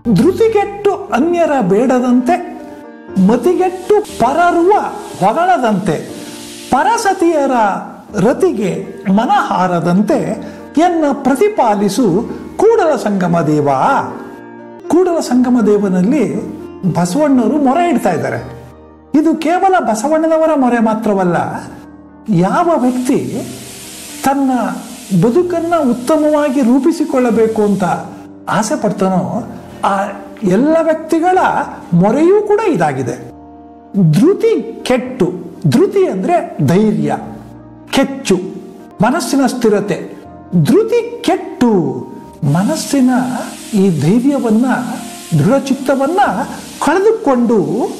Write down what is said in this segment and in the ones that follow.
ಧೃತಿಗೆಟ್ಟು ಅನ್ಯರ ಬೇಡದಂತೆ ಮತಿಗೆಟ್ಟು ಪರರುವ ಹೊಗಳದಂತೆ ಪರಸತಿಯರ ರತಿಗೆ ಮನಹಾರದಂತೆ ಎನ್ನ ಪ್ರತಿಪಾಲಿಸು ಕೂಡಲ ಸಂಗಮ ದೇವ ಕೂಡಲ ಸಂಗಮ ದೇವನಲ್ಲಿ ಬಸವಣ್ಣವರು ಮೊರೆ ಇಡ್ತಾ ಇದ್ದಾರೆ ಇದು ಕೇವಲ ಬಸವಣ್ಣನವರ ಮೊರೆ ಮಾತ್ರವಲ್ಲ ಯಾವ ವ್ಯಕ್ತಿ ತನ್ನ ಬದುಕನ್ನು ಉತ್ತಮವಾಗಿ ರೂಪಿಸಿಕೊಳ್ಳಬೇಕು ಅಂತ ಆಸೆ ಪಡ್ತಾನೋ ಆ ಎಲ್ಲ ವ್ಯಕ್ತಿಗಳ ಮೊರೆಯೂ ಕೂಡ ಇದಾಗಿದೆ ಧೃತಿ ಕೆಟ್ಟು ಧೃತಿ ಅಂದ್ರೆ ಧೈರ್ಯ ಕೆಚ್ಚು ಮನಸ್ಸಿನ ಸ್ಥಿರತೆ ಧೃತಿ ಕೆಟ್ಟು ಮನಸ್ಸಿನ ಈ ಧೈರ್ಯವನ್ನ ದೃಢಚಿತ್ತವನ್ನ ಕಳೆದುಕೊಂಡು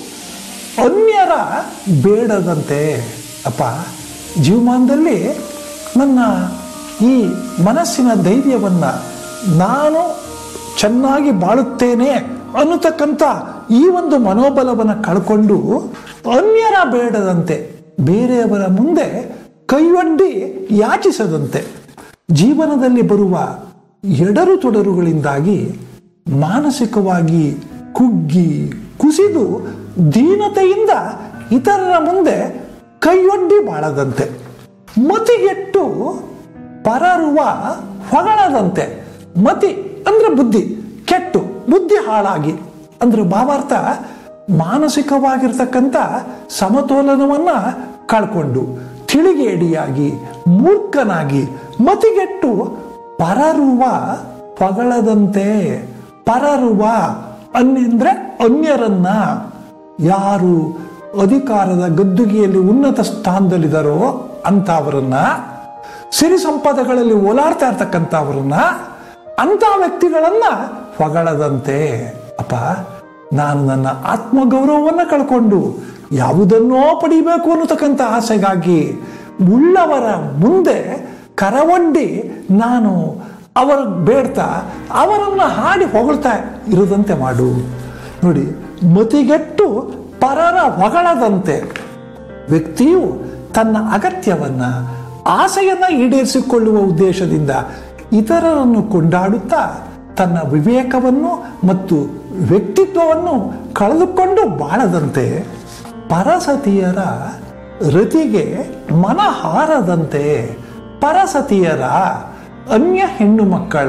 ಅನ್ಯರ ಬೇಡದಂತೆ ಅಪ್ಪ ಜೀವಮಾನದಲ್ಲಿ ನನ್ನ ಈ ಮನಸ್ಸಿನ ಧೈರ್ಯವನ್ನ ನಾನು ಚೆನ್ನಾಗಿ ಬಾಳುತ್ತೇನೆ ಅನ್ನತಕ್ಕಂಥ ಈ ಒಂದು ಮನೋಬಲವನ್ನು ಕಳ್ಕೊಂಡು ಅನ್ಯರ ಬೇಡದಂತೆ ಬೇರೆಯವರ ಮುಂದೆ ಕೈಯೊಡ್ಡಿ ಯಾಚಿಸದಂತೆ ಜೀವನದಲ್ಲಿ ಬರುವ ಎಡರು ತೊಡರುಗಳಿಂದಾಗಿ ಮಾನಸಿಕವಾಗಿ ಕುಗ್ಗಿ ಕುಸಿದು ದೀನತೆಯಿಂದ ಇತರರ ಮುಂದೆ ಕೈಯೊಡ್ಡಿ ಬಾಳದಂತೆ ಮತಿಗೆಟ್ಟು ಪರರುವ ಹೊಗಳದಂತೆ ಮತಿ ಅಂದ್ರೆ ಬುದ್ಧಿ ಕೆಟ್ಟು ಬುದ್ಧಿ ಹಾಳಾಗಿ ಅಂದ್ರೆ ಭಾವಾರ್ಥ ಮಾನಸಿಕವಾಗಿರ್ತಕ್ಕಂಥ ಸಮತೋಲನವನ್ನ ಕಳ್ಕೊಂಡು ತಿಳಿಗೇಡಿಯಾಗಿ ಮೂರ್ಖನಾಗಿ ಮತಿಗೆಟ್ಟು ಪರರುವ ಪಗಳದಂತೆ ಪರರುವ ಅನ್ನೆಂದ್ರೆ ಅನ್ಯರನ್ನ ಯಾರು ಅಧಿಕಾರದ ಗದ್ದುಗೆಯಲ್ಲಿ ಉನ್ನತ ಸ್ಥಾನದಲ್ಲಿದ್ದಾರೋ ಅಂತವರನ್ನ ಸಿರಿ ಸಂಪದಗಳಲ್ಲಿ ಓಲಾಡ್ತಾ ಇರ್ತಕ್ಕಂಥವ್ರನ್ನ ಅಂತ ವ್ಯಕ್ತಿಗಳನ್ನ ಹೊಗಳದಂತೆ ಅಪ್ಪ ನಾನು ನನ್ನ ಆತ್ಮಗೌರವವನ್ನು ಕಳ್ಕೊಂಡು ಯಾವುದನ್ನೋ ಪಡಿಬೇಕು ಅನ್ನತಕ್ಕಂಥ ಆಸೆಗಾಗಿ ಉಳ್ಳವರ ಮುಂದೆ ಕರವೊಡ್ಡಿ ನಾನು ಅವರ ಬೇಡ್ತಾ ಅವರನ್ನ ಹಾಡಿ ಹೊಗಳ್ತಾ ಇರದಂತೆ ಮಾಡು ನೋಡಿ ಮತಿಗೆಟ್ಟು ಪರರ ಹೊಗಳದಂತೆ ವ್ಯಕ್ತಿಯು ತನ್ನ ಅಗತ್ಯವನ್ನ ಆಸೆಯನ್ನ ಈಡೇರಿಸಿಕೊಳ್ಳುವ ಉದ್ದೇಶದಿಂದ ಇತರರನ್ನು ಕೊಂಡಾಡುತ್ತಾ ತನ್ನ ವಿವೇಕವನ್ನು ಮತ್ತು ವ್ಯಕ್ತಿತ್ವವನ್ನು ಕಳೆದುಕೊಂಡು ಬಾಳದಂತೆ ಪರಸತಿಯರ ರತಿಗೆ ಮನ ಹಾರದಂತೆ ಪರಸತಿಯರ ಅನ್ಯ ಹೆಣ್ಣು ಮಕ್ಕಳ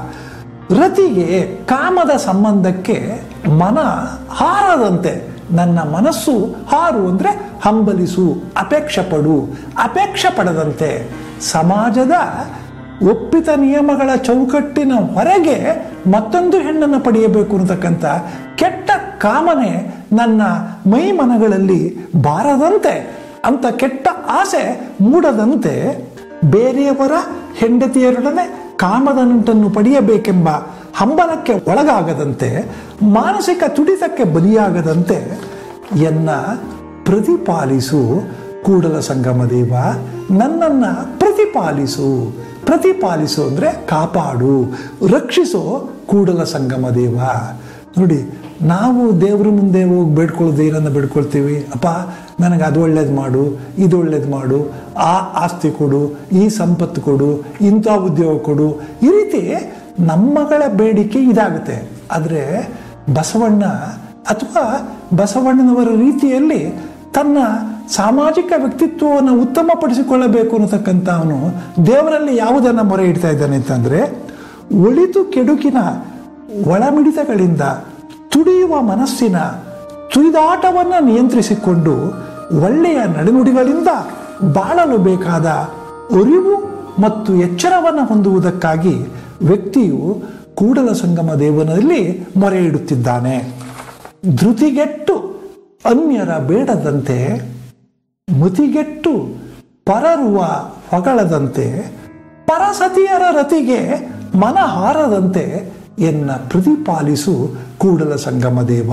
ರತಿಗೆ ಕಾಮದ ಸಂಬಂಧಕ್ಕೆ ಮನ ಹಾರದಂತೆ ನನ್ನ ಮನಸ್ಸು ಹಾರು ಅಂದ್ರೆ ಹಂಬಲಿಸು ಅಪೇಕ್ಷೆ ಪಡು ಅಪೇಕ್ಷೆ ಪಡದಂತೆ ಸಮಾಜದ ಒಪ್ಪಿತ ನಿಯಮಗಳ ಚೌಕಟ್ಟಿನ ಹೊರಗೆ ಮತ್ತೊಂದು ಹೆಣ್ಣನ್ನು ಪಡೆಯಬೇಕು ಅನ್ನತಕ್ಕಂಥ ಕೆಟ್ಟ ಕಾಮನೆ ನನ್ನ ಮೈ ಮನಗಳಲ್ಲಿ ಬಾರದಂತೆ ಅಂತ ಕೆಟ್ಟ ಆಸೆ ಮೂಡದಂತೆ ಬೇರೆಯವರ ಹೆಂಡತಿಯರೊಡನೆ ಕಾಮದ ನಂಟನ್ನು ಪಡೆಯಬೇಕೆಂಬ ಹಂಬಲಕ್ಕೆ ಒಳಗಾಗದಂತೆ ಮಾನಸಿಕ ತುಡಿತಕ್ಕೆ ಬಲಿಯಾಗದಂತೆ ಎನ್ನ ಪ್ರತಿಪಾಲಿಸು ಕೂಡಲ ಸಂಗಮ ದೇವ ನನ್ನನ್ನ ಪ್ರತಿಪಾಲಿಸು ಪ್ರತಿಪಾಲಿಸು ಅಂದ್ರೆ ಕಾಪಾಡು ರಕ್ಷಿಸೋ ಕೂಡಲ ಸಂಗಮ ದೇವ ನೋಡಿ ನಾವು ದೇವ್ರ ಮುಂದೆ ಹೋಗಿ ಬೇಡ್ಕೊಳ್ಳೋದು ಏನನ್ನ ಬೇಡ್ಕೊಳ್ತೀವಿ ಅಪ್ಪ ನನಗೆ ಅದು ಒಳ್ಳೇದು ಮಾಡು ಇದು ಒಳ್ಳೇದು ಮಾಡು ಆ ಆಸ್ತಿ ಕೊಡು ಈ ಸಂಪತ್ತು ಕೊಡು ಇಂಥ ಉದ್ಯೋಗ ಕೊಡು ಈ ರೀತಿ ನಮ್ಮಗಳ ಬೇಡಿಕೆ ಇದಾಗುತ್ತೆ ಆದರೆ ಬಸವಣ್ಣ ಅಥವಾ ಬಸವಣ್ಣನವರ ರೀತಿಯಲ್ಲಿ ತನ್ನ ಸಾಮಾಜಿಕ ವ್ಯಕ್ತಿತ್ವವನ್ನು ಉತ್ತಮಪಡಿಸಿಕೊಳ್ಳಬೇಕು ಅನ್ನತಕ್ಕಂಥ ಅವನು ದೇವರಲ್ಲಿ ಯಾವುದನ್ನು ಮೊರೆ ಇಡ್ತಾ ಇದ್ದಾನೆ ಅಂತಂದ್ರೆ ಒಳಿತು ಕೆಡುಕಿನ ಒಳಮಿಡಿತಗಳಿಂದ ತುಡಿಯುವ ಮನಸ್ಸಿನ ತುಳಿದಾಟವನ್ನು ನಿಯಂತ್ರಿಸಿಕೊಂಡು ಒಳ್ಳೆಯ ನಡೆನುಡಿಗಳಿಂದ ಬಾಳಲು ಬೇಕಾದ ಅರಿವು ಮತ್ತು ಎಚ್ಚರವನ್ನು ಹೊಂದುವುದಕ್ಕಾಗಿ ವ್ಯಕ್ತಿಯು ಕೂಡಲ ಸಂಗಮ ದೇವನಲ್ಲಿ ಮೊರೆ ಇಡುತ್ತಿದ್ದಾನೆ ಧೃತಿಗೆಟ್ಟು ಅನ್ಯರ ಬೇಡದಂತೆ ಮತಿಗೆಟ್ಟು ಪರರುವ ಹೊಗಳದಂತೆ ಪರಸತಿಯರ ರತಿಗೆ ಮನ ಹಾರದಂತೆ ಎನ್ನ ಪ್ರತಿಪಾಲಿಸು ಕೂಡಲ ಸಂಗಮ ದೇವ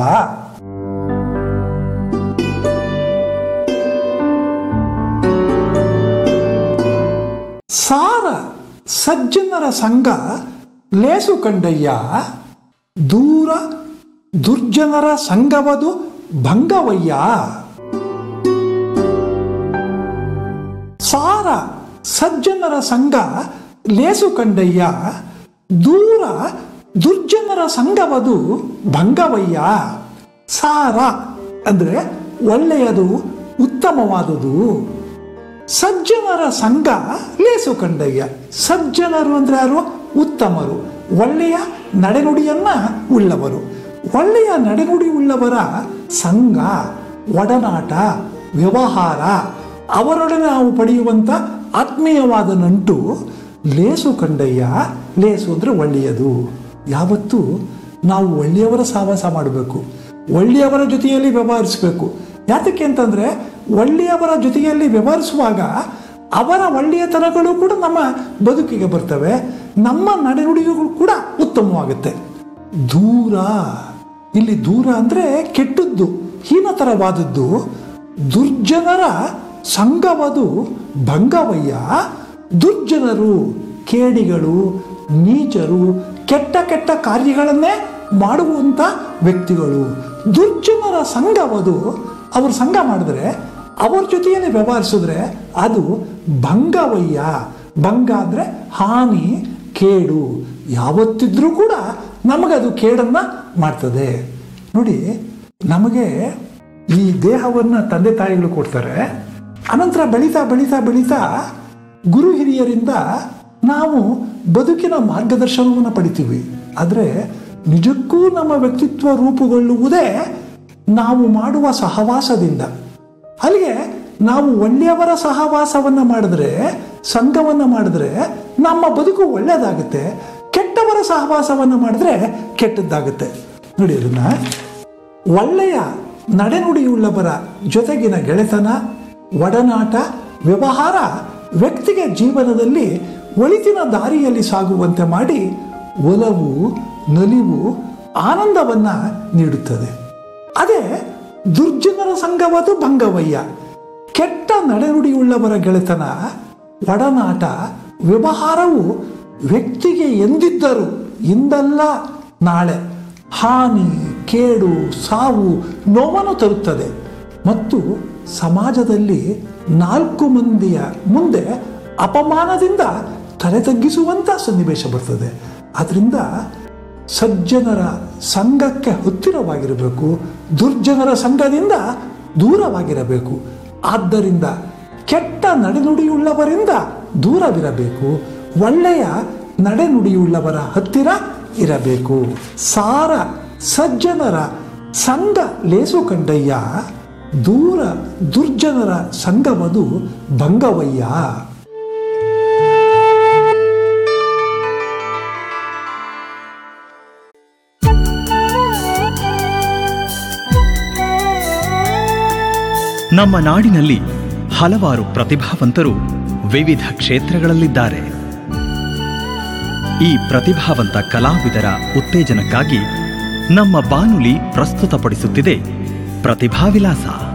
ಸಾರ ಸಜ್ಜನರ ಸಂಘ ಲೇಸು ಕಂಡಯ್ಯ ದೂರ ದುರ್ಜನರ ಸಂಘವದು ಭಂಗವಯ್ಯ ಸಾರ ಸಜ್ಜನರ ಸಂಘ ಲೇಸು ಕಂಡಯ್ಯ ದೂರ ದುರ್ಜನರ ಸಂಘವದು ಭಂಗವಯ್ಯ ಸಾರ ಅಂದರೆ ಒಳ್ಳೆಯದು ಉತ್ತಮವಾದುದು ಸಜ್ಜನರ ಸಂಘ ಲೇಸು ಕಂಡಯ್ಯ ಸಜ್ಜನರು ಅಂದ್ರೆ ಯಾರು ಉತ್ತಮರು ಒಳ್ಳೆಯ ನಡೆನುಡಿಯನ್ನ ಉಳ್ಳವರು ಒಳ್ಳೆಯ ನಡೆನುಡಿ ಉಳ್ಳವರ ಸಂಘ ಒಡನಾಟ ವ್ಯವಹಾರ ಅವರೊಡನೆ ನಾವು ಪಡೆಯುವಂಥ ಆತ್ಮೀಯವಾದ ನಂಟು ಲೇಸು ಕಂಡಯ್ಯ ಲೇಸು ಅಂದರೆ ಒಳ್ಳೆಯದು ಯಾವತ್ತೂ ನಾವು ಒಳ್ಳೆಯವರ ಸಹವಾಸ ಮಾಡಬೇಕು ಒಳ್ಳೆಯವರ ಜೊತೆಯಲ್ಲಿ ವ್ಯವಹರಿಸಬೇಕು ಯಾತಕ್ಕೆ ಅಂತಂದರೆ ಒಳ್ಳೆಯವರ ಜೊತೆಯಲ್ಲಿ ವ್ಯವಹರಿಸುವಾಗ ಅವರ ಒಳ್ಳೆಯತನಗಳು ಕೂಡ ನಮ್ಮ ಬದುಕಿಗೆ ಬರ್ತವೆ ನಮ್ಮ ನಡೆನುಡಿಗಳು ಕೂಡ ಉತ್ತಮವಾಗುತ್ತೆ ದೂರ ಇಲ್ಲಿ ದೂರ ಅಂದರೆ ಕೆಟ್ಟದ್ದು ಹೀನತರವಾದದ್ದು ದುರ್ಜನರ ಸಂಘವದು ಭಂಗವಯ್ಯ ದುರ್ಜನರು ಕೇಡಿಗಳು ನೀಚರು ಕೆಟ್ಟ ಕೆಟ್ಟ ಕಾರ್ಯಗಳನ್ನೇ ಮಾಡುವಂಥ ವ್ಯಕ್ತಿಗಳು ದುರ್ಜನರ ಸಂಘವದು ಅವರು ಸಂಘ ಮಾಡಿದ್ರೆ ಅವ್ರ ಜೊತೆಯಲ್ಲಿ ವ್ಯವಹರಿಸಿದ್ರೆ ಅದು ಭಂಗವಯ್ಯ ಭಂಗ ಅಂದರೆ ಹಾನಿ ಕೇಡು ಯಾವತ್ತಿದ್ರೂ ಕೂಡ ನಮಗದು ಕೇಡನ್ನು ಮಾಡ್ತದೆ ನೋಡಿ ನಮಗೆ ಈ ದೇಹವನ್ನು ತಂದೆ ತಾಯಿಗಳು ಕೊಡ್ತಾರೆ ಅನಂತರ ಬೆಳೀತಾ ಬೆಳೀತಾ ಬೆಳೀತಾ ಗುರು ಹಿರಿಯರಿಂದ ನಾವು ಬದುಕಿನ ಮಾರ್ಗದರ್ಶನವನ್ನು ಪಡಿತೀವಿ ಆದರೆ ನಿಜಕ್ಕೂ ನಮ್ಮ ವ್ಯಕ್ತಿತ್ವ ರೂಪುಗೊಳ್ಳುವುದೇ ನಾವು ಮಾಡುವ ಸಹವಾಸದಿಂದ ಅಲ್ಲಿಗೆ ನಾವು ಒಳ್ಳೆಯವರ ಸಹವಾಸವನ್ನು ಮಾಡಿದ್ರೆ ಸಂಘವನ್ನು ಮಾಡಿದ್ರೆ ನಮ್ಮ ಬದುಕು ಒಳ್ಳೆಯದಾಗುತ್ತೆ ಕೆಟ್ಟವರ ಸಹವಾಸವನ್ನು ಮಾಡಿದ್ರೆ ಕೆಟ್ಟದ್ದಾಗುತ್ತೆ ನೋಡಿ ಅದನ್ನ ಒಳ್ಳೆಯ ನಡೆನುಡಿಯುಳ್ಳವರ ಜೊತೆಗಿನ ಗೆಳೆತನ ಒಡನಾಟ ವ್ಯವಹಾರ ವ್ಯಕ್ತಿಗೆ ಜೀವನದಲ್ಲಿ ಒಳಿತಿನ ದಾರಿಯಲ್ಲಿ ಸಾಗುವಂತೆ ಮಾಡಿ ಒಲವು ನಲಿವು ಆನಂದವನ್ನ ನೀಡುತ್ತದೆ ಅದೇ ದುರ್ಜನರ ಸಂಘವದು ಭಂಗವಯ್ಯ ಕೆಟ್ಟ ನಡೆನುಡಿಯುಳ್ಳವರ ಗೆಳೆತನ ಒಡನಾಟ ವ್ಯವಹಾರವು ವ್ಯಕ್ತಿಗೆ ಎಂದಿದ್ದರು ಇಂದಲ್ಲ ನಾಳೆ ಹಾನಿ ಕೇಡು ಸಾವು ನೋವನ್ನು ತರುತ್ತದೆ ಮತ್ತು ಸಮಾಜದಲ್ಲಿ ನಾಲ್ಕು ಮಂದಿಯ ಮುಂದೆ ಅಪಮಾನದಿಂದ ತಲೆ ತಗ್ಗಿಸುವಂಥ ಸನ್ನಿವೇಶ ಬರ್ತದೆ ಆದ್ದರಿಂದ ಸಜ್ಜನರ ಸಂಘಕ್ಕೆ ಹತ್ತಿರವಾಗಿರಬೇಕು ದುರ್ಜನರ ಸಂಘದಿಂದ ದೂರವಾಗಿರಬೇಕು ಆದ್ದರಿಂದ ಕೆಟ್ಟ ನಡೆನುಡಿಯುಳ್ಳವರಿಂದ ದೂರವಿರಬೇಕು ಒಳ್ಳೆಯ ನಡೆನುಡಿಯುಳ್ಳವರ ಹತ್ತಿರ ಇರಬೇಕು ಸಾರ ಸಜ್ಜನರ ಸಂಘ ಲೇಸು ಕಂಡಯ್ಯ ದೂರ ದುರ್ಜನರ ಸಂಘವದು ಭಂಗವಯ್ಯ ನಮ್ಮ ನಾಡಿನಲ್ಲಿ ಹಲವಾರು ಪ್ರತಿಭಾವಂತರು ವಿವಿಧ ಕ್ಷೇತ್ರಗಳಲ್ಲಿದ್ದಾರೆ ಈ ಪ್ರತಿಭಾವಂತ ಕಲಾವಿದರ ಉತ್ತೇಜನಕ್ಕಾಗಿ ನಮ್ಮ ಬಾನುಲಿ ಪ್ರಸ್ತುತಪಡಿಸುತ್ತಿದೆ ಪ್ರತಿಭಾ ವಿಲಾಸ